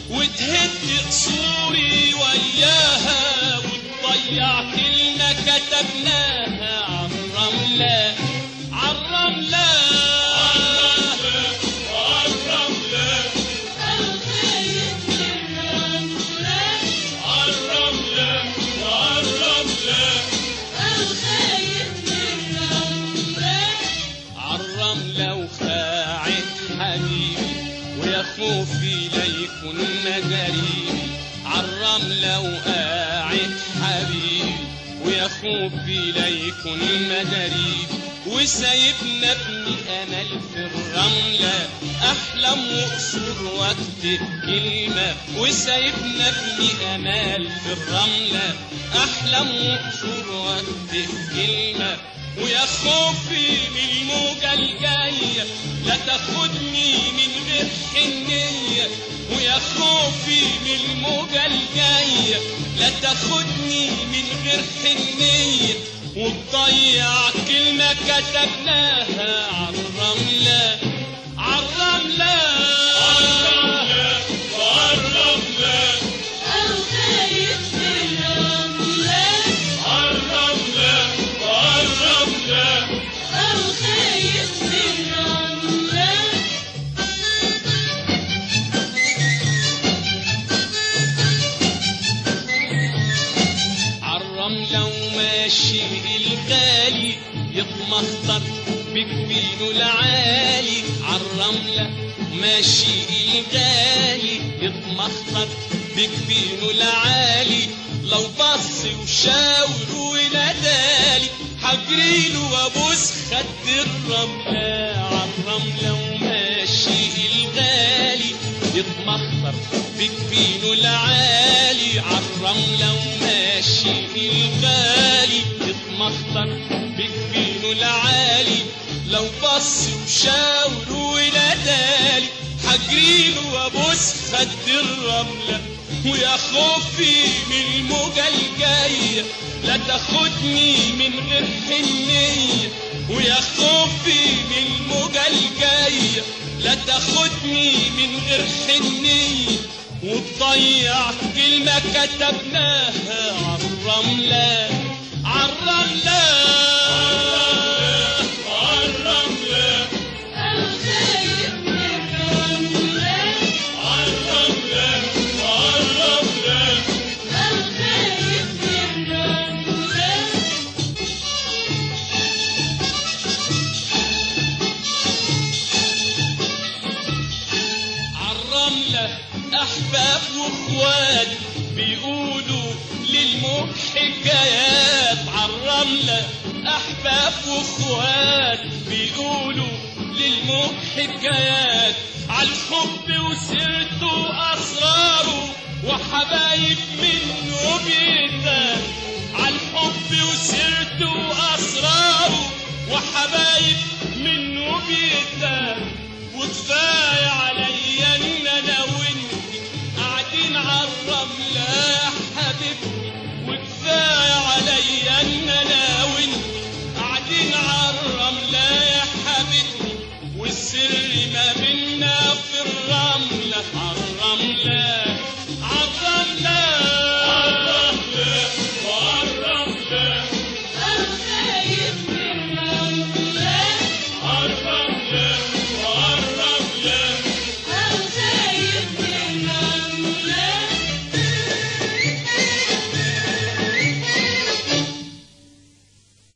وتهد قصوري وياها وتضيع كلمة كتبناها عالرملة عالرملة عالرملة الخايف من رملة عالرملة عالرملة الخايف من رملة عالرملة وخاعت حبيبي ويا خوفي ليكون مجاريبي عالرملة وقاعد حبيبي ويا خوفي ليكون مجاريبي وسايبنا ابني امل في الرملة احلم واقصر واكتب كلمة وسايبنا ابني امل في الرملة احلم واقصر واكتب كلمة ويا خوفي من الموجة الجاية لا تاخدني من غير حنية ويا خوفي من الموجة الجاية لا تاخدني من غير حنية وتضيع كلمة كتبناها عالرملة عالرملة عالرملة الخايف من رملة عالرملة عالرملة الخايف من رملة عالرملة وماشي الغالي يتمخطر بجبينه العالي عالرملة ماشي الغالي يتمخطر بجبينه العالي لو بص وشاور ونادالي حجريله وابوس خد الرملة عالرملة وماشي الغالي يتمخطر بجبينه العالي عالرملة وماشي الغالي يتمخطر بجبينه العالي لو بص وشاور ونادالي حجريله وابوس خد الرملة ويا خوفي من الموجة الجاية لا تاخدني من غير حنية ويا خوفي من الموجة الجاية لا تاخدني من غير حنية وتضيع كلمة كتبناها عالرملة عالرملة عالرملة الخايف من رملة عالرملة عالرملة الخايف من رملة عالرملة أحباب وإخوات بيقولوا للموت حكايات عالرملة أحباب وإخوات بيقولوا للموت حكايات عالحب وسيرته وأسراره وحبايب منه بيتات عالحب وسيرته وأسراره وحبايب منه بيتات وكفاية عليا ان انا وانت قاعدين عالرملة يا حبيبتي وكفاية عليا ان